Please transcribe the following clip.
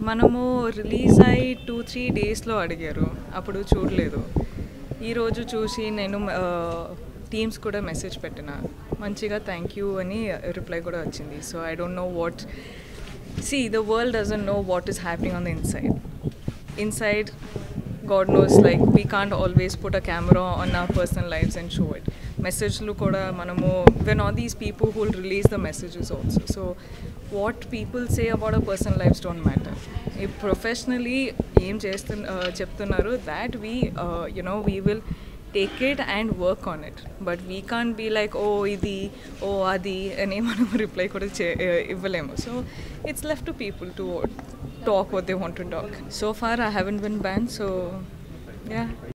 మనము రిలీజ్ అయ్యి two three డేస్లో అడిగారు అప్పుడు చూడలేదు ఈరోజు చూసి నేను టీమ్స్ కూడా మెసేజ్ పెట్టిన మంచిగా థ్యాంక్ యూ అని రిప్లై కూడా వచ్చింది so I don't know what see the world doesn't know what is happening on the inside inside God knows like we can't always put a camera on our personal lives and show it. మెసేజ్లు కూడా మనము when all these people who'll release the messages also so what people say about a personal lifes don't matter ఈ professionally ఏం చేస్తు చెప్తున్నారు that we you know we will take it and work on it but we can be like oh ఇది oh అది అని మనం reply కూడా చే ఇవ్వలేము so it's left to people to talk what they want to talk. So far, I haven't been banned, so yeah.